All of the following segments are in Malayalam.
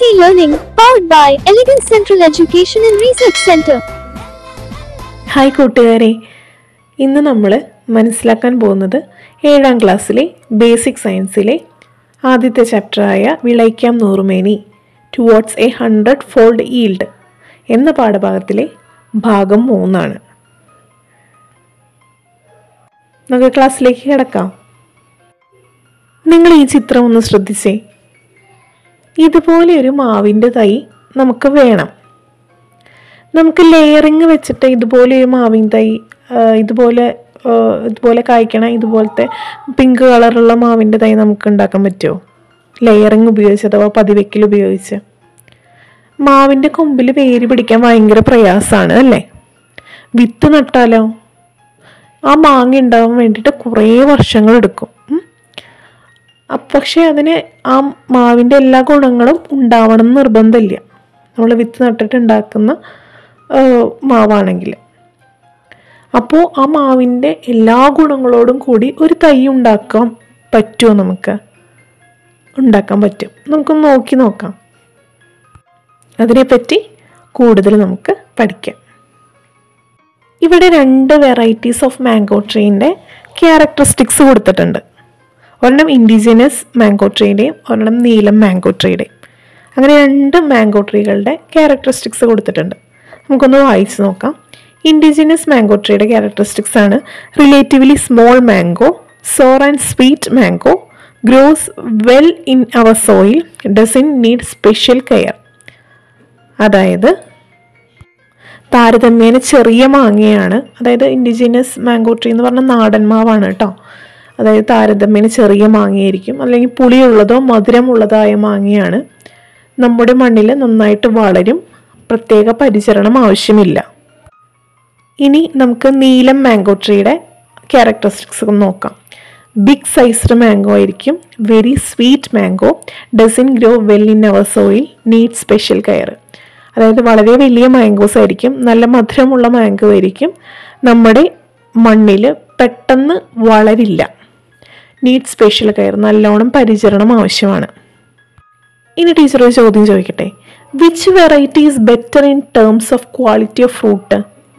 Learning, powered by Elegant Central Education and Research Center. Hi കൂട്ടുകാരെ ഇന്ന് നമ്മൾ മനസ്സിലാക്കാൻ പോകുന്നത് ഏഴാം ക്ലാസ്സിലെ ബേസിക് സയൻസിലെ ആദ്യത്തെ ചാപ്റ്ററായ വിളയിക്കാം നൂറുമേനി towards a hundred fold yield എന്ന പാഠഭാഗത്തിലെ ഭാഗം മൂന്നാണ് നമുക്ക് ക്ലാസ്സിലേക്ക് കിടക്കാം നിങ്ങൾ ഈ ചിത്രം ഒന്ന് ശ്രദ്ധിച്ചേ ഇതുപോലെ ഒരു മാവിൻ്റെ തൈ നമുക്ക് വേണം നമുക്ക് ലെയറിങ് വെച്ചിട്ട് ഇതുപോലെ ഒരു മാവിൻ തൈ ആ, ഇതുപോലെ ആ, ഇതുപോലെ കായ്ക്കണ ഇതുപോലത്തെ പിങ്ക് കളറുള്ള മാവിൻ്റെ തൈ നമുക്ക് ഉണ്ടാക്കാൻ പറ്റുമോ ലെയറിങ് ഉപയോഗിച്ച് അഥവാ പതിവെക്കൽ ഉപയോഗിച്ച് മാവിൻ്റെ കൊമ്പിൽ വേര് പിടിക്കാൻ ഭയങ്കര പ്രയാസമാണ് അല്ലേ വിത്ത് നട്ടാലോ ആ മാങ്ങ ഉണ്ടാവാൻ വേണ്ടിയിട്ട് കുറേ വർഷങ്ങൾ എടുക്കും ഉം. അ- പക്ഷേ അതിന് ആ മാവിൻ്റെ എല്ലാ ഗുണങ്ങളും ഉണ്ടാവണം എന്ന് നിർബന്ധമില്ല നമ്മൾ വിത്ത് നട്ടിട്ട് ഉണ്ടാക്കുന്ന ആ, മാവാണെങ്കിൽ അപ്പോൾ ആ മാവിൻ്റെ എല്ലാ ഗുണങ്ങളോടും കൂടി ഒരു തൈ ഉണ്ടാക്കാൻ പറ്റുമോ നമുക്ക് ഉണ്ടാക്കാൻ പറ്റും നമുക്കൊന്ന് നോക്കി നോക്കാം അതിനെപ്പറ്റി കൂടുതൽ നമുക്ക് പഠിക്കാം ഇവിടെ രണ്ട് വെറൈറ്റീസ് ഓഫ് മാംഗോ ട്രീൻ്റെ ക്യാരക്ടറിസ്റ്റിക്സ് കൊടുത്തിട്ടുണ്ട് ഒരെണ്ണം ഇൻഡിജിനസ് മാംഗോ ട്രീയുടെയും ഒരെണ്ണം നീലം മാംഗോ ട്രീയുടെയും അങ്ങനെ രണ്ട് മാംഗോ ട്രീകളുടെ ക്യാരക്ടറിസ്റ്റിക്സ് കൊടുത്തിട്ടുണ്ട് നമുക്കൊന്ന് വായിച്ച് നോക്കാം ഇൻഡിജിനസ് മാംഗോ ട്രീയുടെ ക്യാരക്ടറിസ്റ്റിക്സ് ആണ് relatively small mango sour and sweet mango grows well in our soil doesn't need special care അതായത് താരതമ്യേന ചെറിയ മാങ്ങയാണ് അതായത് ഇൻഡിജിനസ് മാംഗോ ട്രീ എന്ന് പറഞ്ഞാൽ നാടൻ മാവാണ് കേട്ടോ അതായത് താരതമ്യേന ചെറിയ മാങ്ങയായിരിക്കും അല്ലെങ്കിൽ പുളിയുള്ളതോ മധുരമുള്ളതായ മാങ്ങയാണ് നമ്മുടെ മണ്ണിൽ നന്നായിട്ട് വളരും പ്രത്യേക പരിചരണം ആവശ്യമില്ല ഇനി നമുക്ക് നീലം മാംഗോ ട്രീയുടെ ക്യാരക്ടറിസ്റ്റിക്സ് നോക്കാം ബിഗ് സൈസ്ഡ് മാംഗോ ആയിരിക്കും very sweet mango doesn't grow well in our soil need special care അതായത് വളരെ വലിയ മാംഗോസ് ആയിരിക്കും നല്ല മധുരമുള്ള മാംഗോ ആയിരിക്കും നമ്മുടെ മണ്ണിൽ പെട്ടെന്ന് വളരില്ല നീഡ് സ്പെഷ്യൽ കെയർ നല്ലോണം പരിചരണം ആവശ്യമാണ് ഇനി ടീച്ചർ ഒരു ചോദ്യം ചോദിക്കട്ടെ which variety is better in terms of quality of fruit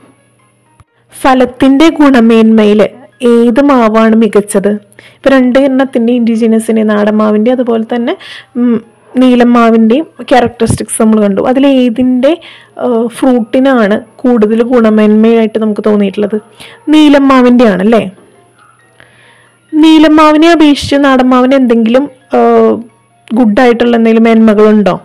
ഫലത്തിന്റെ ഗുണമേന്മയിൽ ഏത് മാവാണ് മികച്ചത് ഇപ്പൊ രണ്ട് എണ്ണത്തിന്റെ ഇൻഡിജിനസിന്റെ നാടൻ മാവിന്റെ അതുപോലെ തന്നെ ഉം, നീലം മാവിന്റെയും ക്യാരക്ടറിസ്റ്റിക്സ് നമ്മൾ കണ്ടു അതിൽ ഏതിന്റെ ഫ്രൂട്ടിനാണ് കൂടുതൽ ഗുണമേന്മയായിട്ട് നമുക്ക് തോന്നിയിട്ടുള്ളത് നീലം മാവിന്റെ ആണല്ലേ നീലം മാവിനെ അപേക്ഷിച്ച് നാടൻ മാവിന് എന്തെങ്കിലും ഗുഡായിട്ടുള്ള എന്തെങ്കിലും മേന്മകളുണ്ടോ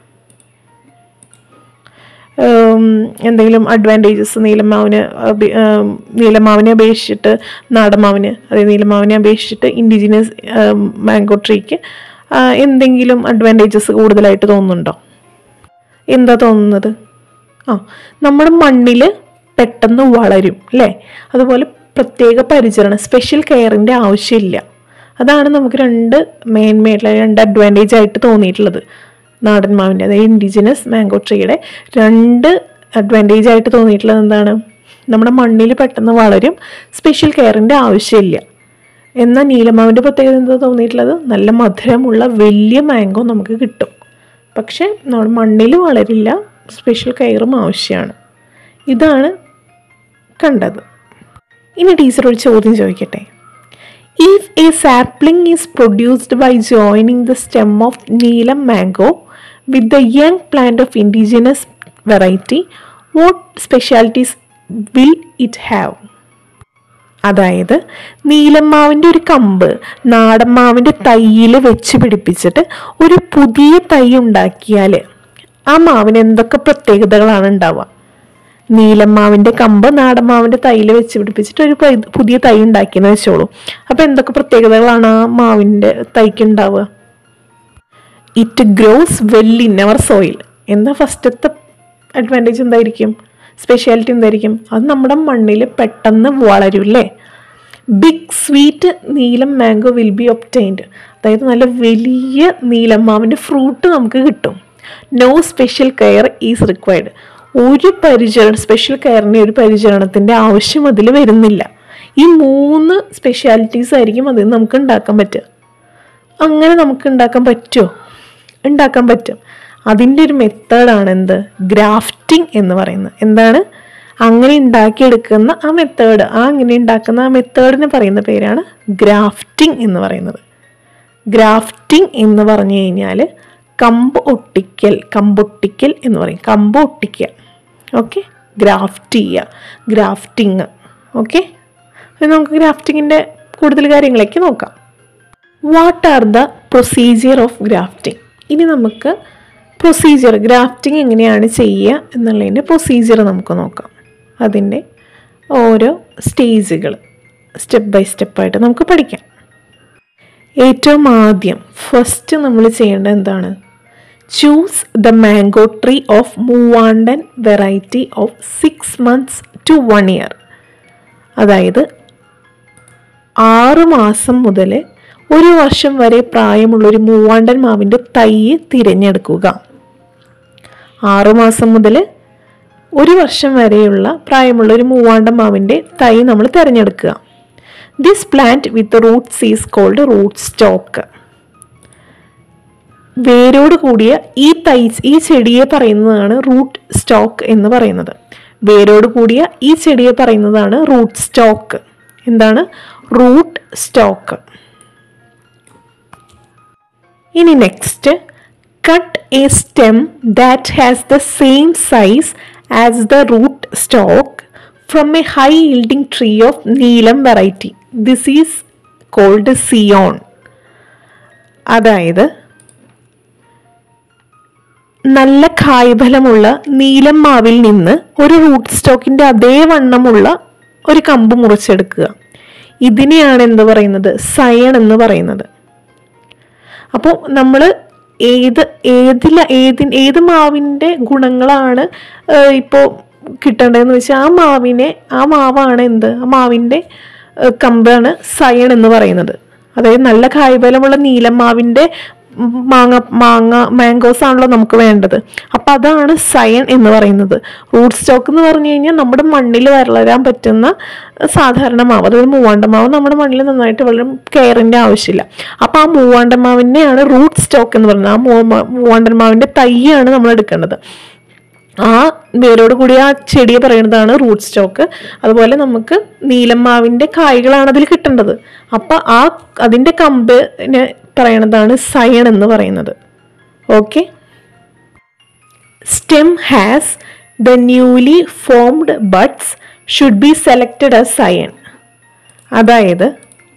ഉം, എന്തെങ്കിലും അഡ്വാൻറ്റേജസ് നീലമാവിന് അപേ- ഉം, നീലമാവിനെ അപേക്ഷിച്ചിട്ട് നാടമാവിന് അതായത് നീലമാവിനെ അപേക്ഷിച്ചിട്ട് ഇൻഡിജിനസ് മാംഗോ ട്രീക്ക് എന്തെങ്കിലും അഡ്വാൻറ്റേജസ് കൂടുതലായിട്ട് തോന്നുന്നുണ്ടോ എന്താ തോന്നുന്നത് ആ നമ്മുടെ മണ്ണിൽ പെട്ടെന്ന് വളരും അല്ലേ അതുപോലെ പ്രത്യേക പരിചരണം സ്പെഷ്യൽ കെയറിൻ്റെ ആവശ്യമില്ല അതാണ് നമുക്ക് രണ്ട് മേന്മയായിട്ടുള്ള രണ്ട് അഡ്വാൻറ്റേജ് ആയിട്ട് തോന്നിയിട്ടുള്ളത് നാടൻ മാവിൻ്റെ അതായത് ഇൻഡിജിനസ് മാംഗോ ട്രീയുടെ രണ്ട് അഡ്വാൻറ്റേജ് ആയിട്ട് തോന്നിയിട്ടുള്ളത് എന്താണ് നമ്മുടെ മണ്ണിൽ പെട്ടെന്ന് വളരും സ്പെഷ്യൽ കെയറിൻ്റെ ആവശ്യമില്ല എന്നാൽ നീലമാവിൻ്റെ പ്രത്യേകത എന്താ തോന്നിയിട്ടുള്ളത് നല്ല മധുരമുള്ള വലിയ മാംഗോ നമുക്ക് കിട്ടും പക്ഷേ നമ്മുടെ മണ്ണിൽ വളരില്ല സ്പെഷ്യൽ കെയറും ആവശ്യമാണ് ഇതാണ് കണ്ടത് ഇനി ടീച്ചർ ഒരു ചോദ്യം ചോദിക്കട്ടെ if a sapling is produced by joining the stem of Neelam mango with the young plant of indigenous variety what specialities will it have അതായത് നീലമ്മാവിൻ്റെ ഒരു കമ്പ് നാടൻ മാവിൻ്റെ തൈയിൽ വെച്ച് പിടിപ്പിച്ചിട്ട് ഒരു പുതിയ തൈ ഉണ്ടാക്കിയാൽ ആ മാവിന് എന്തൊക്കെ പ്രത്യേകതകളാണ് ഉണ്ടാവുക നീലമ്മാവിൻ്റെ കമ്പ് നാടൻ മാവിൻ്റെ തൈയിൽ വെച്ച് പിടിപ്പിച്ചിട്ട് ഒരു പൈ- പുതിയ തൈ ഉണ്ടാക്കിയെന്ന് വെച്ചോളൂ അപ്പോൾ എന്തൊക്കെ പ്രത്യേകതകളാണ് ആ മാവിൻ്റെ തൈക്ക് ഉണ്ടാവുക it grows well in our soil എന്താ ഫസ്റ്റത്തെ അഡ്വാൻറ്റേജ് എന്തായിരിക്കും സ്പെഷ്യാലിറ്റി എന്തായിരിക്കും അത് നമ്മുടെ മണ്ണിൽ പെട്ടെന്ന് വളരും അല്ലേ big sweet Neelam mango will be obtained അതായത് നല്ല വലിയ നീലം മാവിൻ്റെ ഫ്രൂട്ട് നമുക്ക് കിട്ടും no special care is required ഒരു പരിചരണം സ്പെഷ്യൽ കെയറിൻ്റെ ഒരു പരിചരണത്തിൻ്റെ ആവശ്യം അതിൽ വരുന്നില്ല ഈ മൂന്ന് സ്പെഷ്യാലിറ്റീസ് ആയിരിക്കും അതിൽ നിന്ന് നമുക്ക് ഉണ്ടാക്കാൻ പറ്റുക അങ്ങനെ നമുക്ക് ഉണ്ടാക്കാൻ പറ്റുമോ ഉണ്ടാക്കാൻ പറ്റും അതിൻ്റെ ഒരു മെത്തേഡാണ് എന്ത് ഗ്രാഫ്റ്റിംഗ് എന്ന് പറയുന്നത് എന്താണ് അങ്ങനെ ഉണ്ടാക്കിയെടുക്കുന്ന ആ മെത്തേഡ് ആ അങ്ങനെ ഉണ്ടാക്കുന്ന ആ മെത്തേഡിന് പറയുന്ന പേരാണ് ഗ്രാഫ്റ്റിംഗ് എന്ന് പറയുന്നത് ഗ്രാഫ്റ്റിംഗ് എന്ന് പറഞ്ഞു കഴിഞ്ഞാൽ കമ്പ് ഒട്ടിക്കൽ കമ്പൊട്ടിക്കൽ എന്ന് പറയും കമ്പ് ഒട്ടിക്കുക ഓക്കെ ഗ്രാഫ്റ്റ് ചെയ്യുക ഗ്രാഫ്റ്റിംഗ് ഓക്കെ നമുക്ക് ഗ്രാഫ്റ്റിങ്ങിൻ്റെ കൂടുതൽ കാര്യങ്ങളേക്ക് നോക്കാം what are the procedure of grafting ഇനി നമുക്ക് പ്രൊസീജിയർ ഗ്രാഫ്റ്റിംഗ് എങ്ങനെയാണ് ചെയ്യുക എന്നുള്ളതിൻ്റെ പ്രൊസീജിയർ നമുക്ക് നോക്കാം അതിൻ്റെ ഓരോ സ്റ്റേജുകൾ സ്റ്റെപ്പ് ബൈ സ്റ്റെപ്പായിട്ട് നമുക്ക് പഠിക്കാം ഏറ്റവും ആദ്യം ഫസ്റ്റ് നമ്മൾ ചെയ്യേണ്ടത് എന്താണ് choose the mango tree of Moovandan variety of six months to one year അതായത് ആറ് മാസം മുതൽ ഒരു വർഷം വരെ പ്രായമുള്ള ഒരു മൂവാണ്ടൻ മാവിൻ്റെ തൈ തിരഞ്ഞെടുക്കുക ആറ് മാസം മുതൽ ഒരു വർഷം വരെയുള്ള പ്രായമുള്ള ഒരു മൂവാണ്ടൻ മാവിൻ്റെ തൈ നമ്മൾ തിരഞ്ഞെടുക്കുക this plant with roots is called root stock വേരോട് കൂടിയ ഈ തൈ ഈ ചെടിയെ പറയുന്നതാണ് റൂട്ട് സ്റ്റോക്ക് എന്ന് പറയുന്നത് വേരോട് കൂടിയ ഈ ചെടിയെ പറയുന്നതാണ് റൂട്ട് സ്റ്റോക്ക് എന്താണ് റൂട്ട് സ്റ്റോക്ക് ഇനി next cut a stem that has the same size as the root stock from a high yielding tree of Neelam variety this is called scion അതായത് നല്ല കായ്ഫലമുള്ള നീലം മാവിൽ നിന്ന് ഒരു റൂട്ട് സ്റ്റോക്കിന്റെ അതേ വണ്ണമുള്ള ഒരു കമ്പ് മുറിച്ചെടുക്കുക ഇതിനെയാണ് എന്ത് പറയുന്നത് സയൺ എന്ന് പറയുന്നത് അപ്പോൾ നമ്മൾ ഏത് ഏതില ഏതി ഏത് മാവിൻ്റെ ഗുണങ്ങളാണ് ഇപ്പോൾ കിട്ടേണ്ടതെന്ന് വെച്ചാൽ ആ മാവിനെ ആ മാവാണ് എന്ത് ആ മാവിൻ്റെ ഏഹ്, കമ്പാണ് സയൺ എന്ന് പറയുന്നത് അതായത് നല്ല കായ്ഫലമുള്ള നീലം മാവിൻ്റെ ഉം, മാങ്ങ മാങ്ങ മാംഗോസ് ആണല്ലോ നമുക്ക് വേണ്ടത് അപ്പം അതാണ് സയൺ എന്ന് പറയുന്നത് റൂട്ട് സ്റ്റോക്ക് എന്ന് പറഞ്ഞു കഴിഞ്ഞാൽ നമ്മുടെ മണ്ണിൽ വളരാൻ പറ്റുന്ന സാധാരണ മാവ് അതായത് മൂവാണ്ട മാവ് നമ്മുടെ മണ്ണിൽ നന്നായിട്ട് വളരും കെയറിൻ്റെ ആവശ്യമില്ല അപ്പം ആ മൂവാണ്ട മാവിനെയാണ് റൂട്ട് സ്റ്റോക്ക് എന്ന് പറയുന്നത് ആ മൂവ മൂവാണ്ടൻ മാവിൻ്റെ തൈയാണ് നമ്മൾ എടുക്കേണ്ടത് ആ വേരോട് കൂടി ആ ചെടിയെ പറയുന്നതാണ് റൂട്ട് സ്റ്റോക്ക് അതുപോലെ നമുക്ക് നീലമ്മാവിൻ്റെ കായ്കളാണ് അതിൽ കിട്ടേണ്ടത് അപ്പം ആ അതിൻ്റെ കമ്പിനെ പറയണതാണ് സയൺ എന്ന് പറയുന്നത് okay stem has the newly formed buds should be selected as scion അതായത്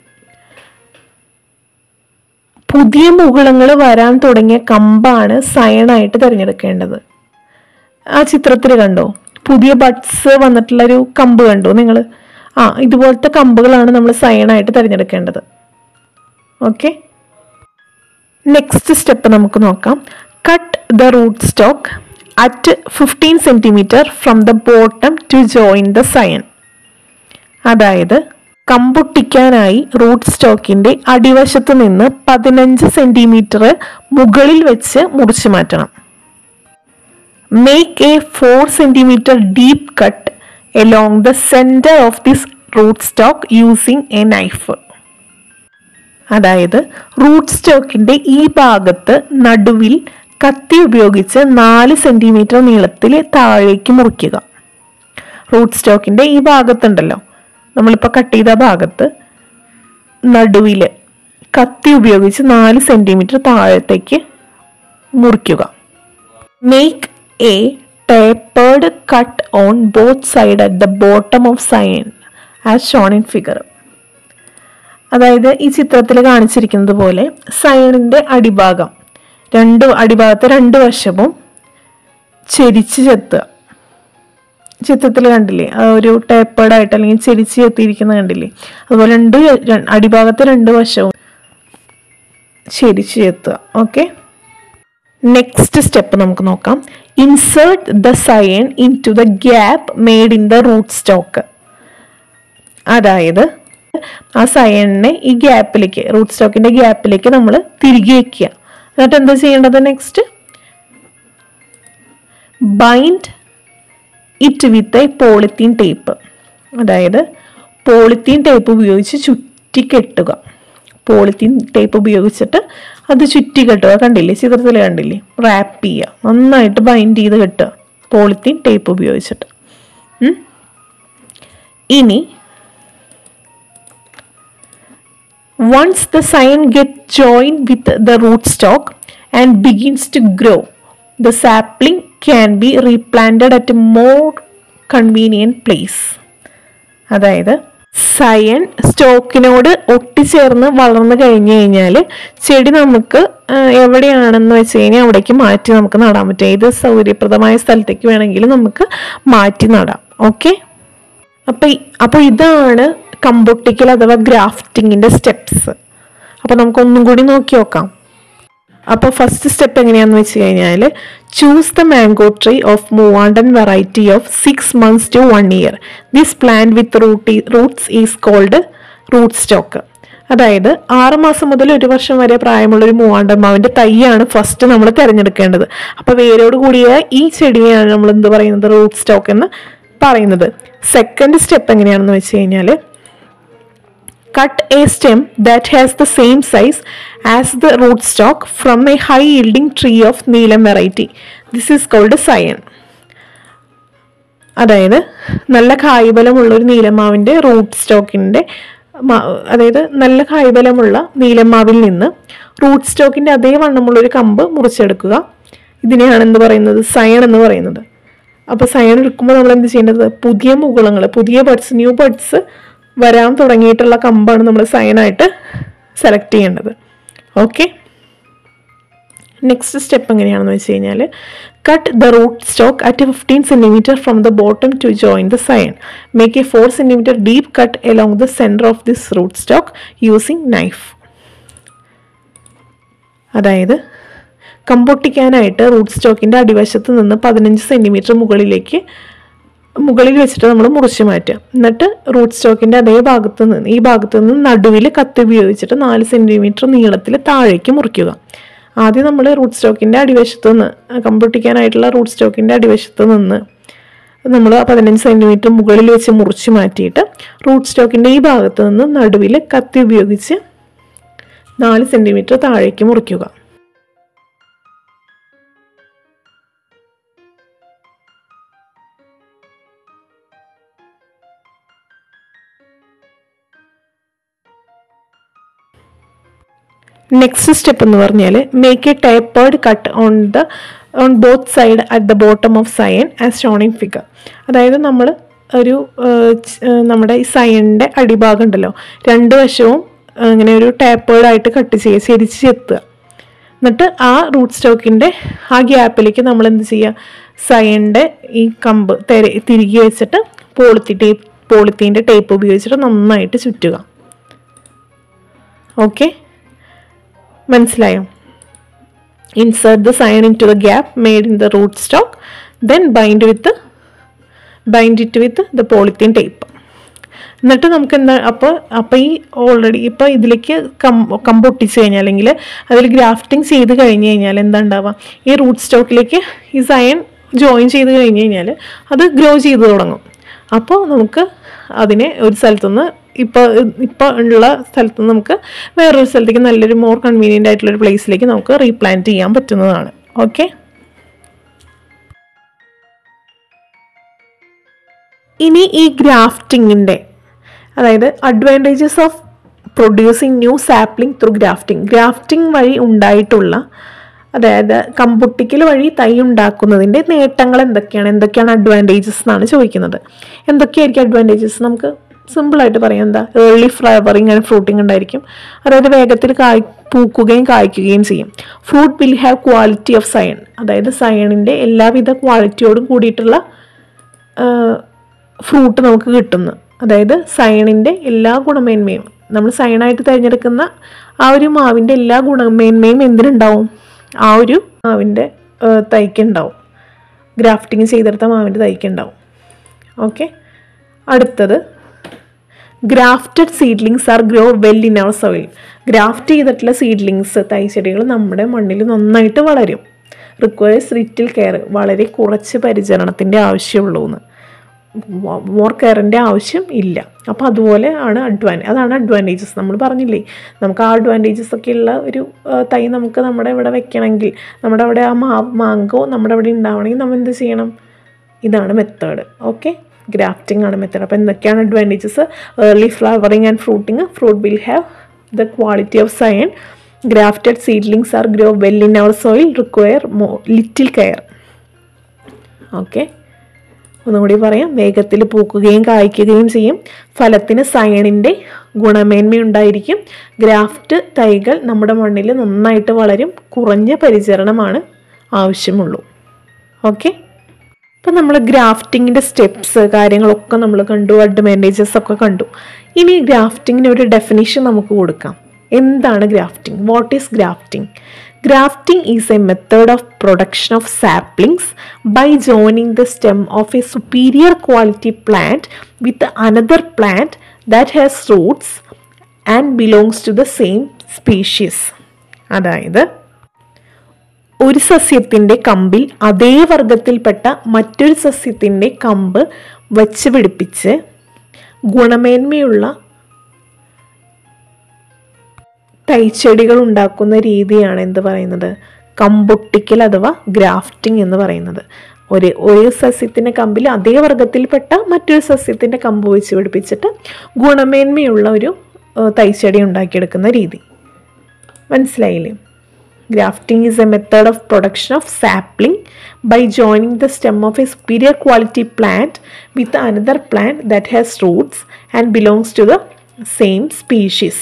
പുതിയ മുകുളങ്ങൾ വരാൻ തുടങ്ങിയ കമ്പാണ് സയണായിട്ട് തിരഞ്ഞെടുക്കേണ്ടത് ആ ചിത്രത്തിൽ കണ്ടോ പുതിയ ബഡ്സ് വന്നിട്ടുള്ള ഒരു കമ്പ് കണ്ടോ നിങ്ങൾ ആ ഇതുപോലത്തെ കമ്പുകളാണ് നമ്മൾ സയണായിട്ട് തിരഞ്ഞെടുക്കേണ്ടത് ഓക്കെ നെക്സ്റ്റ് സ്റ്റെപ്പ് നമുക്ക് നോക്കാം cut the root stock at fifteen centimetre from the bottom to join the scion അതായത് കമ്പൊട്ടിക്കാനായി റൂട്ട് സ്റ്റോക്കിന്റെ അടിവശത്ത് നിന്ന് പതിനഞ്ച് സെന്റിമീറ്റർ മുകളിൽ വെച്ച് മുറിച്ചു മാറ്റണം make a four centimetre deep cut along the centre of this root stock using a knife അതായത് റൂട്ട് സ്റ്റോക്കിന്റെ ഈ ഭാഗത്ത് നടുവിൽ കത്തി ഉപയോഗിച്ച് നാല് സെന്റിമീറ്റർ നീളത്തിൽ താഴേക്ക് മുറിക്കുക റൂട്ട് സ്റ്റോക്കിന്റെ ഈ ഭാഗത്തുണ്ടല്ലോ നമ്മളിപ്പോൾ കട്ട് ചെയ്ത ഭാഗത്ത് നടുവിൽ കത്തി ഉപയോഗിച്ച് നാല് സെന്റിമീറ്റർ താഴത്തേക്ക് മുറിക്കുക make a tapered cut on both side at the bottom of scion as shown in figure അതായത് ഈ ചിത്രത്തിൽ കാണിച്ചിരിക്കുന്നത് പോലെ സൈണിൻ്റെ അടിഭാഗം രണ്ട് അടിഭാഗത്തെ രണ്ട് വശവും ചെരിച്ച് ചെത്തുക ചിത്രത്തിൽ കണ്ടില്ലേ ആ ഒരു ടേപ്പേർഡ് ആയിട്ട് അല്ലെങ്കിൽ ചെരിച്ച് ചെത്തിയിരിക്കുന്നത് കണ്ടില്ലേ അതുപോലെ രണ്ട് ര- അടിഭാഗത്തെ രണ്ട് വശവും ചെരിച്ച് ചെത്തുക ഓക്കെ നെക്സ്റ്റ് സ്റ്റെപ്പ് നമുക്ക് നോക്കാം insert the scion into the gap made in the root stock അതായത് ആ സയണിനെ ഈ ഗ്യാപ്പിലേക്ക് റൂട്ട് സ്റ്റോക്കിന്റെ ഗ്യാപ്പിലേക്ക് നമ്മൾ തിരികെ വെക്കുക എന്നിട്ട് എന്താ ചെയ്യേണ്ടത് next bind it with a polythene tape അതായത് പോളിത്തീൻ ടേപ്പ് ഉപയോഗിച്ച് ചുറ്റി കെട്ടുക പോളിത്തീൻ ടേപ്പ് ഉപയോഗിച്ചിട്ട് അത് ചുറ്റി കെട്ടുക കണ്ടില്ലേ ചിത്രത്തിൽ കണ്ടില്ലേ റാപ്പ് ചെയ്യുക നന്നായിട്ട് ബൈൻഡ് ചെയ്ത് കെട്ടുക പോളിത്തീൻ ടേപ്പ് ഉപയോഗിച്ചിട്ട് ഉം. ഇനി once the sign gets joined with the rootstock and begins to grow the sapling can be replanted at a more convenient place അതായത് സയൻ സ്റ്റോക്കിനോട് ഒട്ടിച്ചേർന്ന് വളർന്നു കഴിഞ്ഞു കഴിഞ്ഞാൽ ചെടി നമുക്ക് ആ, എവിടെയാണെന്ന് വെച്ച് കഴിഞ്ഞാൽ അവിടേക്ക് മാറ്റി നമുക്ക് നടാൻ പറ്റും ഏത് സൗകര്യപ്രദമായ സ്ഥലത്തേക്ക് വേണമെങ്കിലും നമുക്ക് മാറ്റി നടാം ഓക്കെ അപ്പൊ ഈ- അപ്പൊ ഇതാണ് കമ്പൊട്ടിക്കൽ അഥവാ ഗ്രാഫ്റ്റിങ്ങിന്റെ സ്റ്റെപ്സ് അപ്പൊ നമുക്ക് ഒന്നും കൂടി നോക്കി നോക്കാം അപ്പൊ ഫസ്റ്റ് സ്റ്റെപ്പ് എങ്ങനെയാന്ന് വെച്ച് കഴിഞ്ഞാൽ choose the mango tree of Moovandan variety of six months to one year this plant with root roots is called root stock അതായത് ആറ് മാസം മുതൽ ഒരു വർഷം വരെ പ്രായമുള്ള ഒരു മൂവാണ്ടൻ മാവിന്റെ തൈയാണ് ഫസ്റ്റ് നമ്മൾ തിരഞ്ഞെടുക്കേണ്ടത് അപ്പൊ വേരോട് കൂടിയ ഈ ചെടിയാണ് നമ്മൾ എന്ത് പറയുന്നത് റൂട്ട് സ്റ്റോക്ക് എന്ന് പറയുന്നത് സെക്കൻഡ് സ്റ്റെപ്പ് എങ്ങനെയാണെന്ന് വെച്ച് കഴിഞ്ഞാൽ cut a stem that has the same size as the rootstock from a high yielding tree of Neelam variety. This is called a scion. അതായത് നല്ല കായ്ബലമുള്ള ഒരു നീലമാവിൻ്റെ റൂട്ട് സ്റ്റോക്കിൻ്റെ അതായത് നല്ല കായ്ബലമുള്ള നീലമാവിൽ നിന്ന് റൂട്ട് സ്റ്റോക്കിൻ്റെ അതേ വണ്ണമുള്ള ഒരു കമ്പ് മുറിച്ചെടുക്കുക ഇതിനെയാണ് എന്ത് പറയുന്നത് സയൺ എന്ന് പറയുന്നത് അപ്പോൾ സയൺ എടുക്കുമ്പോൾ നമ്മൾ എന്ത് ചെയ്യേണ്ടത് പുതിയ മുകുളങ്ങൾ പുതിയ ബഡ്സ് ന്യൂ ബഡ്സ് വരാൻ തുടങ്ങിയിട്ടുള്ള കമ്പാണ് നമ്മൾ സയനായിട്ട് സെലക്ട് ചെയ്യേണ്ടത് ഓക്കെ നെക്സ്റ്റ് സ്റ്റെപ്പ് എങ്ങനെയാണെന്ന് വെച്ച് കഴിഞ്ഞാൽ cut the root stock at fifteen centimetre from the bottom to join the scion make a four centimetre deep cut along the centre of this root stock using knife അതായത് കമ്പൊട്ടിക്കാനായിട്ട് റൂട്ട് സ്റ്റോക്കിൻ്റെ അടിവശത്ത് നിന്ന് പതിനഞ്ച് സെൻറ്റിമീറ്റർ മുകളിലേക്ക് മുകളിൽ വെച്ചിട്ട് നമ്മൾ മുറിച്ച് മാറ്റുക എന്നിട്ട് റൂട്ട് സ്റ്റോക്കിൻ്റെ അതേ ഭാഗത്ത് നിന്ന് ഈ ഭാഗത്ത് നിന്ന് നടുവിൽ കത്തി ഉപയോഗിച്ചിട്ട് നാല് സെൻറ്റിമീറ്റർ നീളത്തിൽ താഴേക്ക് മുറിക്കുക ആദ്യം നമ്മൾ റൂട്ട് സ്റ്റോക്കിൻ്റെ അടിവശത്ത് നിന്ന് കമ്പൊട്ടിക്കാനായിട്ടുള്ള റൂട്ട് സ്റ്റോക്കിൻ്റെ അടിവശത്ത് നിന്ന് നമ്മൾ പതിനഞ്ച് സെൻറ്റിമീറ്റർ മുകളിൽ വെച്ച് മുറിച്ച് മാറ്റിയിട്ട് റൂട്ട് സ്റ്റോക്കിൻ്റെ ഈ ഭാഗത്ത് നിന്ന് നടുവിൽ കത്തി ഉപയോഗിച്ച് നാല് സെൻറ്റിമീറ്റർ താഴേക്ക് മുറിക്കുക നെക്സ്റ്റ് സ്റ്റെപ്പ് എന്ന് പറഞ്ഞാൽ make a tapered cut on the on both side at the bottom of scion as shown in figure അതായത് നമ്മൾ ഒരു ഏഹ്, ച്- ഏഹ്, നമ്മുടെ ഈ സയൻ്റെ അടിഭാഗം ഉണ്ടല്ലോ രണ്ട് വശവും ഏഹ്, ഇങ്ങനെ ഒരു ടേപ്പേർഡ് ആയിട്ട് കട്ട് ചെയ്യുക ചെരിച്ച് ചെത്തുക എന്നിട്ട് ആ റൂട്ട് സ്റ്റോക്കിൻ്റെ ആ ഗ്യാപ്പിലേക്ക് നമ്മൾ എന്ത് ചെയ്യുക സയൻ്റെ ഈ കമ്പ് തെര തിരികെ വെച്ചിട്ട് പോളിത്തി ടേപ്പ് പോളിത്തീൻ്റെ ടേപ്പ് ഉപയോഗിച്ചിട്ട് നന്നായിട്ട് ചുറ്റുക ഓക്കെ മനസ്സിലായോ insert the scion into the gap made in the root stock then bind with bind it with the polythene tape എന്നിട്ട് നമുക്ക് എന്താ അപ്പോൾ അപ്പോൾ ഈ ഓൾറെഡി ഇപ്പോൾ ഇതിലേക്ക് കം കമ്പ് ഒട്ടിച്ച് കഴിഞ്ഞാൽ അല്ലെങ്കിൽ അതിൽ ഗ്രാഫ്റ്റിംഗ് ചെയ്ത് കഴിഞ്ഞ് കഴിഞ്ഞാൽ എന്താ ഉണ്ടാവുക ഈ റൂട്ട് സ്റ്റോക്കിലേക്ക് ഈ സയൻ ജോയിൻ ചെയ്ത് കഴിഞ്ഞ് കഴിഞ്ഞാൽ അത് ഗ്രോ ചെയ്ത് തുടങ്ങും അപ്പോൾ നമുക്ക് അതിനെ ഒരു സ്ഥലത്തുനിന്ന് ഇപ്പോൾ ഇപ്പോൾ ഉള്ള സ്ഥലത്ത് നിന്ന് നമുക്ക് വേറൊരു സ്ഥലത്തേക്ക് നല്ലൊരു മോർ കൺവീനിയൻ്റ് ആയിട്ടുള്ള ഒരു പ്ലേസിലേക്ക് നമുക്ക് റീപ്ലാന്റ് ചെയ്യാൻ പറ്റുന്നതാണ് ഓക്കെ ഇനി ഈ ഗ്രാഫ്റ്റിങ്ങിൻ്റെ അതായത് advantages of producing new sapling through grafting grafting വഴി ഉണ്ടായിട്ടുള്ള അതായത് കമ്പുട്ടിക്കൽ വഴി തൈ ഉണ്ടാക്കുന്നതിൻ്റെ നേട്ടങ്ങൾ എന്തൊക്കെയാണ് എന്തൊക്കെയാണ് അഡ്വാൻറ്റേജസ് എന്നാണ് ചോദിക്കുന്നത് എന്തൊക്കെയായിരിക്കും അഡ്വാൻറ്റേജസ് നമുക്ക് സിമ്പിളായിട്ട് പറയാം എന്താ ഏർലി ഫ്ലവറിങ് ആൻഡ് ഫ്രൂട്ടിങ് ഉണ്ടായിരിക്കും അതായത് വേഗത്തിൽ കായ് പൂക്കുകയും കായ്ക്കുകയും ചെയ്യും fruit will have quality of scion അതായത് സയണിൻ്റെ എല്ലാവിധ ക്വാളിറ്റിയോടും കൂടിയിട്ടുള്ള ഫ്രൂട്ട് നമുക്ക് കിട്ടുന്നു അതായത് സയണിൻ്റെ എല്ലാ ഗുണമേന്മയും നമ്മൾ സയണായിട്ട് തിരഞ്ഞെടുക്കുന്ന ആ ഒരു മാവിൻ്റെ എല്ലാ ഗുണമേന്മയും എന്തിനുണ്ടാവും ആ ഒരു മാവിൻ്റെ തൈക്കുണ്ടാവും ഗ്രാഫ്റ്റിംഗ് ചെയ്തെടുത്ത മാവിൻ്റെ തൈക്കുണ്ടാവും ഓക്കെ അടുത്തത് grafted seedlings are grow well in our soil graft ചെയ്തിട്ടുള്ള സീഡ്ലിങ്സ് തൈച്ചെടികൾ നമ്മുടെ മണ്ണിൽ നന്നായിട്ട് വളരും റിക്വയർസ് ലിറ്റിൽ കെയർ വളരെ കുറച്ച് പരിചരണത്തിൻ്റെ ആവശ്യമുള്ളൂ എന്ന് മോർ കെയറിൻ്റെ ആവശ്യം ഇല്ല അപ്പോൾ അതുപോലെ ആണ് അഡ്വാൻ അതാണ് അഡ്വാൻറ്റേജസ് നമ്മൾ പറഞ്ഞില്ലേ നമുക്ക് ആ അഡ്വാൻറ്റേജസ് ഒക്കെ ഉള്ള ഒരു ആ, തൈ നമുക്ക് നമ്മുടെ ഇവിടെ വെക്കണമെങ്കിൽ നമ്മുടെ അവിടെ ആ മാ മാങ്കോ നമ്മുടെ അവിടെ ഉണ്ടാവണമെങ്കിൽ നമ്മൾ എന്ത് ചെയ്യണം ഇതാണ് മെത്തേഡ് ഓക്കെ ഗ്രാഫ്റ്റിംഗ് ആണ് മെത്തേഡ് അപ്പോൾ എന്തൊക്കെയാണ് advantages early flowering and fruiting fruit will have the quality of scion grafted seedlings are grow well in our soil require more little care okay ഒന്നുകൂടി പറയാം വേഗത്തിൽ പൂക്കുകയും കായ്ക്കുകയും ചെയ്യും ഫലത്തിന് സയണിൻ്റെ ഗുണമേന്മയുണ്ടായിരിക്കും ഗ്രാഫ്റ്റ് തൈകൾ നമ്മുടെ മണ്ണിൽ നന്നായിട്ട് വളരും കുറഞ്ഞ പരിചരണമാണ് ആവശ്യമുള്ളൂ ഓക്കെ ഇപ്പം നമ്മൾ ഗ്രാഫ്റ്റിങ്ങിൻ്റെ സ്റ്റെപ്സ് കാര്യങ്ങളൊക്കെ നമ്മൾ കണ്ടു അഡ്വാൻറ്റേജസ് ഒക്കെ കണ്ടു ഇനി ഗ്രാഫ്റ്റിങ്ങിന് ഒരു ഡെഫിനിഷൻ നമുക്ക് കൊടുക്കാം എന്താണ് grafting what is grafting grafting is a method of production of saplings by joining the stem of a superior quality plant with another plant that has roots and belongs to the same species അതായത് ഒരു സസ്യത്തിൻ്റെ കമ്പിൽ അതേ വർഗത്തിൽപ്പെട്ട മറ്റൊരു സസ്യത്തിൻ്റെ കമ്പ് വച്ച് പിടിപ്പിച്ച് ഗുണമേന്മയുള്ള തൈച്ചെടികൾ ഉണ്ടാക്കുന്ന രീതിയാണ് എന്ത് പറയുന്നത് കമ്പൊട്ടിക്കൽ അഥവാ ഗ്രാഫ്റ്റിംഗ് എന്ന് പറയുന്നത് ഒരു ഒരു സസ്യത്തിൻ്റെ കമ്പിൽ അതേ വർഗത്തിൽപ്പെട്ട മറ്റൊരു സസ്യത്തിൻ്റെ കമ്പ് വെച്ച് പിടിപ്പിച്ചിട്ട് ഗുണമേന്മയുള്ള ഒരു ഏഹ്, തൈച്ചെടി ഉണ്ടാക്കിയെടുക്കുന്ന രീതി മനസ്സിലായില്ലേ Grafting is a method of production of sapling by joining the stem of a superior quality plant with another plant that has roots and belongs to the same species.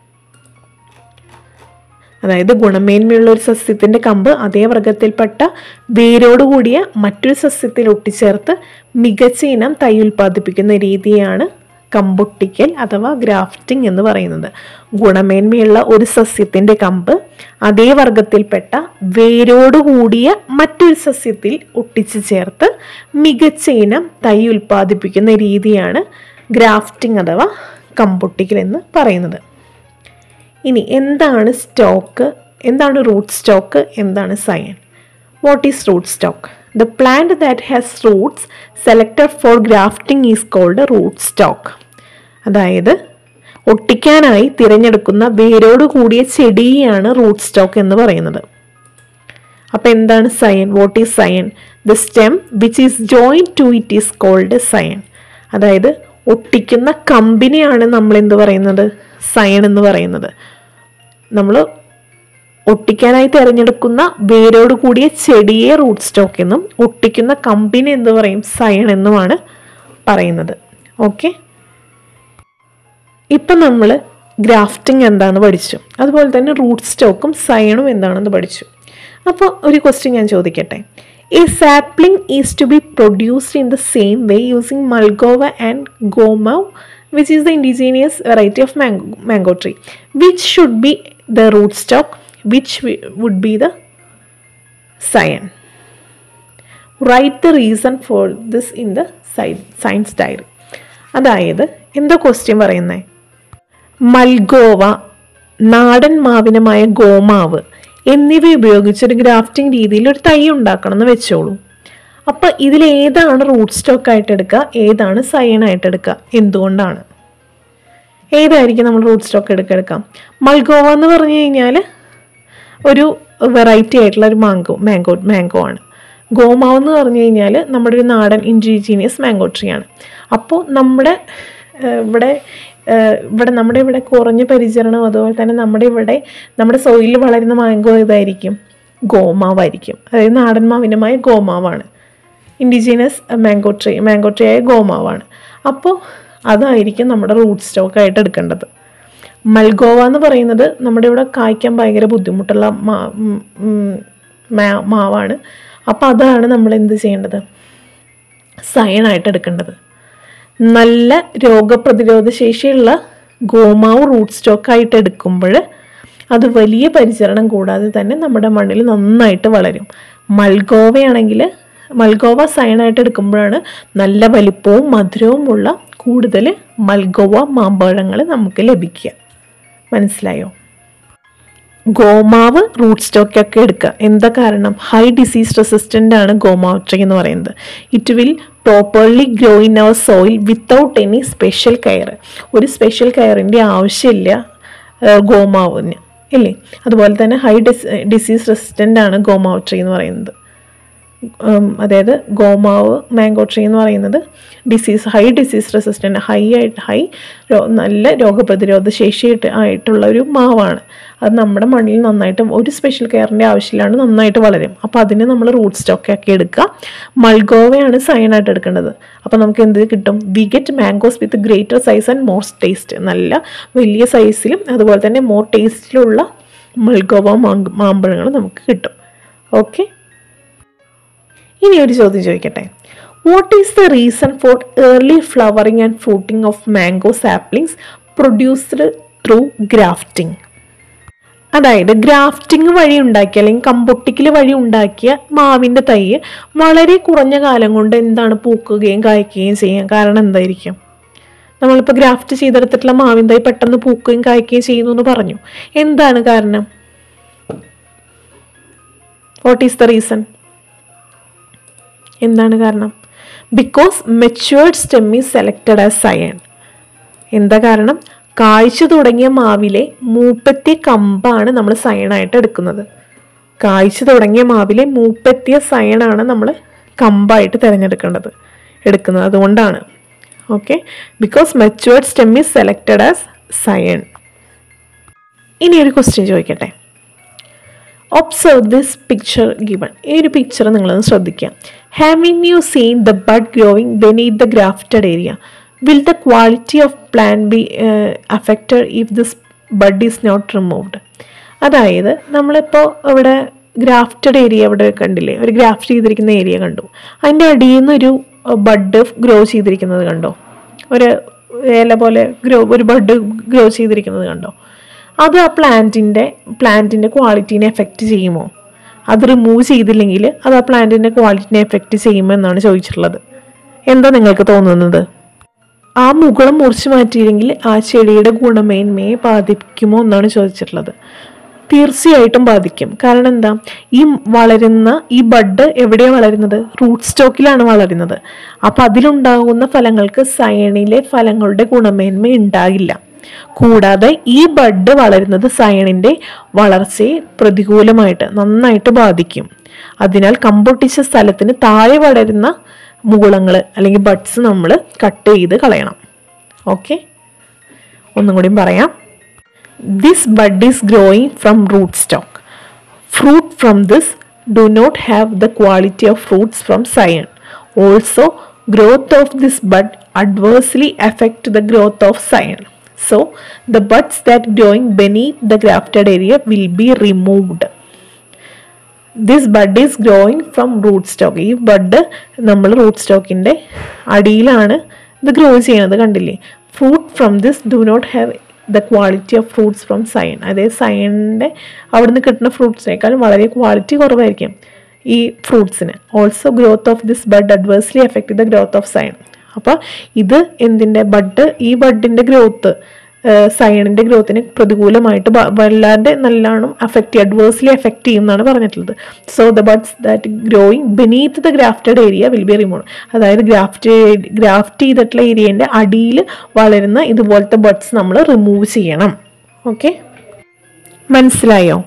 അതായത് ഗുണമേന്മയുള്ള ഒരു സസ്യത്തിൻ്റെ കമ്പ് അതേ വർഗത്തിൽപ്പെട്ട വേരോട് കൂടിയ മറ്റൊരു സസ്യത്തിൽ ഒട്ടിച്ചേർത്ത് മികച്ച ഇനം തൈ ഉൽപ്പാദിപ്പിക്കുന്ന രീതിയാണ് കമ്പൊട്ടിക്കൽ അഥവാ ഗ്രാഫ്റ്റിംഗ് എന്ന് പറയുന്നത് ഗുണമേന്മയുള്ള ഒരു സസ്യത്തിൻ്റെ കമ്പ് അതേ വർഗത്തിൽപ്പെട്ട വേരോട് കൂടിയ മറ്റൊരു സസ്യത്തിൽ ഒട്ടിച്ചു ചേർത്ത് മികച്ച ഇനം തൈ ഉൽപ്പാദിപ്പിക്കുന്ന രീതിയാണ് ഗ്രാഫ്റ്റിംഗ് അഥവാ കമ്പൊട്ടിക്കൽ എന്ന് പറയുന്നത് ഇനി എന്താണ് സ്റ്റോക്ക് എന്താണ് റൂട്ട് സ്റ്റോക്ക് എന്താണ് scion what is root stock the plant that has roots selected for grafting is called root stock അതായത് ഒട്ടിക്കാനായി തിരഞ്ഞെടുക്കുന്ന വേരോട് കൂടിയ ചെടിയാണ് റൂട്ട് സ്റ്റോക്ക് എന്ന് പറയുന്നത് അപ്പം എന്താണ് scion what is scion the stem which is join to it is called scion അതായത് ഒട്ടിക്കുന്ന കമ്പിനെയാണ് നമ്മൾ എന്ത് പറയുന്നത് സയൻ എന്ന് പറയുന്നത് നമ്മൾ ഒട്ടിക്കാനായി തിരഞ്ഞെടുക്കുന്ന വേരോട് കൂടിയ ചെടിയെ റൂട്ട് സ്റ്റോക്ക് എന്നും ഒട്ടിക്കുന്ന കമ്പിനെ എന്ത് പറയും സയൺ എന്നുമാണ് പറയുന്നത് ഓക്കെ ഇപ്പം നമ്മൾ ഗ്രാഫ്റ്റിംഗ് എന്താണെന്ന് പഠിച്ചു അതുപോലെ തന്നെ റൂട്ട് സ്റ്റോക്കും സയണും എന്താണെന്ന് പഠിച്ചു അപ്പോൾ ഒരു ക്വസ്റ്റ്യൻ ഞാൻ ചോദിക്കട്ടെ a sapling is to be produced in the same way using Mulgoa and Gomavu which is the indigenous variety of mango mango tree which should be the root stock which would be the scion right the reason for this in the science diary അതായത് എന്താ ക്വസ്റ്റ്യൻ പറയുന്നത് മൽഗോവ നാടൻ മാവിനമായ ഗോമാവ് എന്നിവ ഉപയോഗിച്ച് ഒരു ഗ്രാഫ്റ്റിംഗ് രീതിയിൽ ഒരു തൈ ഉണ്ടാക്കണം എന്ന് വെച്ചോളൂ അപ്പോൾ ഇതിൽ ഏതാണ് റൂട്ട് സ്റ്റോക്ക് ആയിട്ട് എടുക്കുക ഏതാണ് സയൻ ആയിട്ട് എടുക്കുക എന്തുകൊണ്ടാണ് ഏതായിരിക്കും നമ്മൾ റൂട്ട് സ്റ്റോക്ക് എടുക്കുക എടുക്കാം മൽഗോവ എന്ന് പറഞ്ഞു കഴിഞ്ഞാൽ ഒരു വെറൈറ്റി ആയിട്ടുള്ള ഒരു മാങ്കോ മാംഗോ മാംഗോ ആണ് ഗോമാവ് എന്ന് പറഞ്ഞു കഴിഞ്ഞാൽ നമ്മുടെ ഒരു നാടൻ ഇൻഡിജീനിയസ് മാംഗോ ട്രീ ആണ് അപ്പോൾ നമ്മുടെ ഏഹ്, ഇവിടെ ഏഹ്, ഇവിടെ നമ്മുടെ ഇവിടെ കുറഞ്ഞ പരിചരണവും അതുപോലെ തന്നെ നമ്മുടെ ഇവിടെ നമ്മുടെ സോയിലിൽ വളരുന്ന മാംഗോ ഇതായിരിക്കും ഗോമാവായിരിക്കും അതായത് നാടൻ മാവിനമായ ഗോമാവാണ് indigenous mango tree mango tree ആയ ഗോമാവാണ് അപ്പോൾ അതായിരിക്കും നമ്മുടെ റൂട്ട് സ്റ്റോക്ക് ആയിട്ട് എടുക്കേണ്ടത് മൽഗോവ എന്ന് പറയുന്നത് നമ്മുടെ ഇവിടെ കായ്ക്കാൻ ഭയങ്കര ബുദ്ധിമുട്ടുള്ള മാ ഉം, ഉം, മാ- മാവാണ് അപ്പോൾ അതാണ് നമ്മൾ എന്ത് ചെയ്യേണ്ടത് സയണായിട്ട് എടുക്കേണ്ടത് നല്ല രോഗപ്രതിരോധ ശേഷിയുള്ള ഗോമാവ് റൂട്ട് സ്റ്റോക്കായിട്ട് എടുക്കുമ്പോൾ അത് വലിയ പരിചരണം കൂടാതെ തന്നെ നമ്മുടെ മണ്ണിൽ നന്നായിട്ട് വളരും മൽഗോവയാണെങ്കിൽ മൽഗോവ സയണായിട്ട് എടുക്കുമ്പോഴാണ് നല്ല വലിപ്പവും മധുരവുമുള്ള കൂടുതൽ മൽഗോവ മാമ്പഴങ്ങൾ നമുക്ക് ലഭിക്കുക മനസ്സിലായോ ഗോമാവ് റൂട്ട് സ്റ്റോക്ക് ഒക്കെ എടുക്കുക എന്താ കാരണം ഹൈ ഡിസീസ് റെസിസ്റ്റൻ്റ് ആണ് ഗോമാവ് ട്രീ എന്ന് പറയുന്നത് it will properly grow in our soil without any special care ഒരു സ്പെഷ്യൽ കെയറിൻ്റെ ആവശ്യമില്ല ഏഹ്, ഗോമാവിന് ഇല്ലേ അതുപോലെ തന്നെ ഹൈ ഡിസ് ഡിസീസ് റെസിസ്റ്റൻ്റ് ആണ് ഗോമാവ് ട്രീ എന്ന് പറയുന്നത് ഉം, അതായത് ഗോമാവ് മാംഗോ ട്രീ എന്ന് പറയുന്നത് disease high disease resistant high ആയിട്ട് ഹൈ നല്ല രോഗപ്രതിരോധ ശേഷിയായിട്ട് ആയിട്ടുള്ള ഒരു മാവാണ് അത് നമ്മുടെ മണ്ണിൽ നന്നായിട്ട് ഒരു സ്പെഷ്യൽ കെയറിൻ്റെ ആവശ്യമില്ലാണ്ട് നന്നായിട്ട് വളരും അപ്പോൾ അതിന് നമ്മൾ റൂട്ട് സ്റ്റോക്ക് ആക്കി എടുക്കുക മൾഗോവയാണ് സൈനായിട്ട് എടുക്കേണ്ടത് അപ്പോൾ നമുക്ക് എന്ത് കിട്ടും we get mangoes with greater size and more taste നല്ല വലിയ സൈസിലും അതുപോലെ തന്നെ മോർ ടേസ്റ്റിലുള്ള മൾഗോവ മാങ്ക മാമ്പഴങ്ങൾ നമുക്ക് കിട്ടും ഓക്കെ ഇനി ഒരു ചോദ്യം ചോദിക്കട്ടെ what is the reason for early flowering and fruiting of mango saplings produced through grafting അതായത് ഗ്രാഫ്റ്റിംഗ് വഴി ഉണ്ടാക്കിയ അല്ലെങ്കിൽ കമ്പൊട്ടിക്കൽ വഴി ഉണ്ടാക്കിയ മാവിൻ്റെ തൈ വളരെ കുറഞ്ഞ കാലം കൊണ്ട് എന്താണ് പൂക്കുകയും കായ്ക്കുകയും ചെയ്യാൻ കാരണം എന്തായിരിക്കും നമ്മളിപ്പോൾ ഗ്രാഫ്റ്റ് ചെയ്തെടുത്തിട്ടുള്ള മാവിൻ തൈ പെട്ടെന്ന് പൂക്കുകയും കായ്ക്കുകയും ചെയ്യുന്നു എന്ന് പറഞ്ഞു എന്താണ് കാരണം വാട്ട് ഈസ് ദ റീസൺ എന്താണ് കാരണം because matured stem is selected as scion എന്താ കാരണം കാഴ്ച തുടങ്ങിയ മാവിലെ മൂപ്പത്തിയ കമ്പാണ് നമ്മൾ സയണായിട്ട് എടുക്കുന്നത് കാഴ്ച തുടങ്ങിയ മാവിലെ മൂപ്പത്തിയ സയണാണ് നമ്മൾ കമ്പായിട്ട് തിരഞ്ഞെടുക്കേണ്ടത് എടുക്കുന്നത് അതുകൊണ്ടാണ് okay because matured stem is selected as scion ഇനി ഒരു ക്വസ്റ്റ്യൻ ചോദിക്കട്ടെ ഒബ്സർവ് ദിസ് പിക്ചർ ഗിവൺ ഈ ഒരു പിക്ചർ നിങ്ങളൊന്ന് ശ്രദ്ധിക്കുക having you seen the bud growing beneath the grafted area will the quality of plant be affected if this bud is not removed അതായത് നമ്മളിപ്പോൾ ഇവിടെ ഗ്രാഫ്റ്റഡ് ഏരിയ ഇവിടെ കണ്ടില്ലേ ഒരു ഗ്രാഫ്റ്റ് ചെയ്തിരിക്കുന്ന ഏരിയ കണ്ടു അതിൻ്റെ അടിയിൽ നിന്നൊരു ബഡ് ഗ്രോ ചെയ്തിരിക്കുന്നത് കണ്ടോ ഒരു ഇല പോലെ ഗ്രോ ഒരു ബഡ് ഗ്രോ ചെയ്തിരിക്കുന്നത് കണ്ടോ അത് ആ പ്ലാന്റിൻ്റെ പ്ലാന്റിൻ്റെ ക്വാളിറ്റീനെ എഫക്റ്റ് ചെയ്യുമോ അത് റിമൂവ് ചെയ്തില്ലെങ്കിൽ അത് ആ പ്ലാന്റിൻ്റെ ക്വാളിറ്റിനെ എഫക്റ്റ് ചെയ്യുമോ എന്നാണ് ചോദിച്ചിട്ടുള്ളത് എന്താ നിങ്ങൾക്ക് തോന്നുന്നത് ആ മുകുളം മുറിച്ച് മാറ്റിയില്ലെങ്കിൽ ആ ചെടിയുടെ ഗുണമേന്മയെ ബാധിക്കുമോ എന്നാണ് ചോദിച്ചിട്ടുള്ളത് തീർച്ചയായിട്ടും ബാധിക്കും കാരണം എന്താ ഈ വളരുന്ന ഈ ബഡ് എവിടെയാണ് വളരുന്നത് റൂട്ട് സ്റ്റോക്കിലാണ് വളരുന്നത് അപ്പം അതിലുണ്ടാകുന്ന ഫലങ്ങൾക്ക് സയണിലെ ഫലങ്ങളുടെ ഗുണമേന്മ ഉണ്ടാകില്ല കൂടാതെ ഈ ബഡ് വളരുന്നത് സയണിൻ്റെ വളർച്ചയെ പ്രതികൂലമായിട്ട് നന്നായിട്ട് ബാധിക്കും അതിനാൽ കമ്പൊട്ടിച്ച സ്ഥലത്തിന് താഴെ വളരുന്ന മുകുളങ്ങൾ അല്ലെങ്കിൽ ബഡ്സ് നമ്മൾ കട്ട് ചെയ്ത് കളയണം ഓക്കെ ഒന്നും കൂടിയും പറയാം this bud is growing from root stock fruit from this do not have the quality of fruits from scion also growth of this bud adversely affect the growth of scion. So, the buds that growing beneath the grafted area will be removed. This bud is growing from root stock ഈ ബഡ് നമ്മൾ റൂട്ട് സ്റ്റോക്കിൻ്റെ അടിയിലാണ് ഇത് ഗ്രോ ചെയ്യുന്നത് കണ്ടില്ലേ fruit from this do not have the quality of fruits from scion അതായത് സയണിൻ്റെ അവിടുന്ന് കിട്ടുന്ന ഫ്രൂട്ട്സിനേക്കാളും വളരെ ക്വാളിറ്റി കുറവായിരിക്കും ഈ ഫ്രൂട്ട്സിന് also growth of this bud adversely affect the growth of scion അപ്പോൾ ഇത് എന്തിൻ്റെ ബഡ് ഈ ബഡിൻ്റെ ഗ്രോത്ത് സയണിൻ്റെ ഗ്രോത്തിനെ പ്രതികൂലമായിട്ട് ബ- വല്ലാതെ നല്ലോണം അഫക്റ്റ് അഡ്വേഴ്സ്ലി എഫക്റ്റ് ചെയ്യും എന്നാണ് പറഞ്ഞിട്ടുള്ളത് so the buds that growing beneath the grafted area will be remove അതായത് ഗ്രാഫ്റ്റ് ഗ്രാഫ്റ്റ് ചെയ്തിട്ടുള്ള ഏരിയൻ്റെ അടിയിൽ വളരുന്ന ഇതുപോലത്തെ ബഡ്സ് നമ്മൾ റിമൂവ് ചെയ്യണം ഓക്കെ മനസ്സിലായോ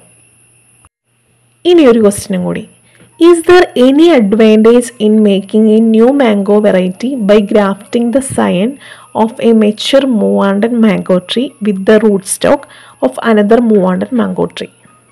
ഇനി ഒരു ക്വസ്റ്റ്യനും കൂടി is there any advantage in making a new mango variety by grafting the scion of a mature Moovandan mango tree with the root stock of another Moovandan mango tree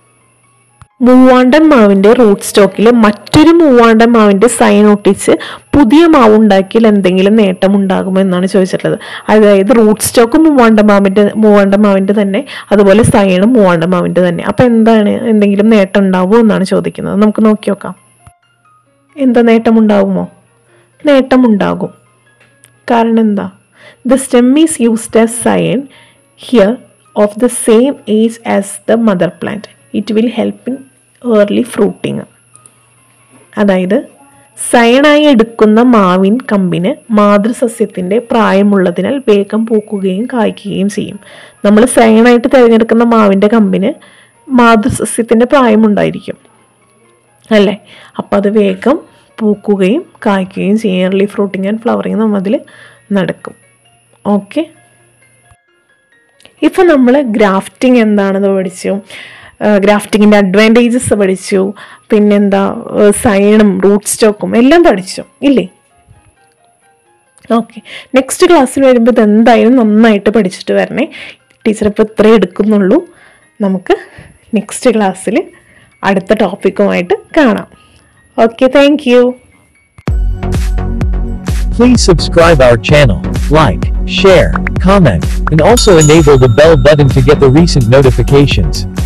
Moovandan മാവിൻ്റെ റൂട്ട് സ്റ്റോക്കിൽ മറ്റൊരു മൂവാണ്ടൻ മാവിൻ്റെ സൈൻ ഒട്ടിച്ച് പുതിയ മാവ് ഉണ്ടാക്കിയാൽ എന്തെങ്കിലും നേട്ടം ഉണ്ടാകുമോ എന്നാണ് ചോദിച്ചിട്ടുള്ളത് അതായത് റൂട്ട് സ്റ്റോക്ക് മൂവാണ്ടൻ മാവിൻ്റെ മൂവാണ്ടൻ മാവിൻ്റെ തന്നെ അതുപോലെ സൈണും മൂവാണ്ടൻ മാവിൻ്റെ തന്നെ അപ്പം എന്താണ് എന്തെങ്കിലും നേട്ടം ഉണ്ടാവുമോ എന്നാണ് ചോദിക്കുന്നത് നമുക്ക് നോക്കി നോക്കാം എന്താ നേട്ടം ഉണ്ടാകുമോ നേട്ടം ഉണ്ടാകും കാരണം എന്താ the stem is used as scion here of the same age as the mother plant it will help in early fruiting അതായത് സയണായി എടുക്കുന്ന മാവിൻ കമ്പിന് മാതൃസസ്യത്തിൻ്റെ പ്രായമുള്ളതിനാൽ വേഗം പൂക്കുകയും കായ്ക്കുകയും ചെയ്യും നമ്മൾ സയണായിട്ട് തിരഞ്ഞെടുക്കുന്ന മാവിൻ്റെ കമ്പിന് മാതൃസസ്യത്തിൻ്റെ പ്രായമുണ്ടായിരിക്കും അല്ലേ അപ്പം അത് വേഗം പൂക്കുകയും കായ്ക്കുകയും ചെയ്യും എർലി ഫ്രൂട്ടിങ് ആൻഡ് ഫ്ലവറിങ് നമ്മൾ അതിൽ നടക്കും ഓക്കെ ഇപ്പം നമ്മൾ ഗ്രാഫ്റ്റിംഗ് എന്താണെന്ന് പഠിച്ചു ഗ്രാഫ്റ്റിങ്ങിൻ്റെ അഡ്വാൻറ്റേജസ് പഠിച്ചു പിന്നെന്താ സൈണും റൂട്ട് സ്റ്റോക്കും എല്ലാം പഠിച്ചു ഇല്ലേ ഓക്കെ നെക്സ്റ്റ് ക്ലാസ്സിൽ വരുമ്പോൾ ഇത് എന്തായാലും നന്നായിട്ട് പഠിച്ചിട്ട് വരണേ ടീച്ചർ ഇപ്പോൾ ഇത്രേ എടുക്കുന്നുള്ളൂ നമുക്ക് നെക്സ്റ്റ് ക്ലാസ്സിൽ അടുത്ത ടോപ്പിക്കുമായിട്ട് കാണാം okay thank you Please subscribe our channel, like, share, comment, and also enable the bell button to get the recent notifications.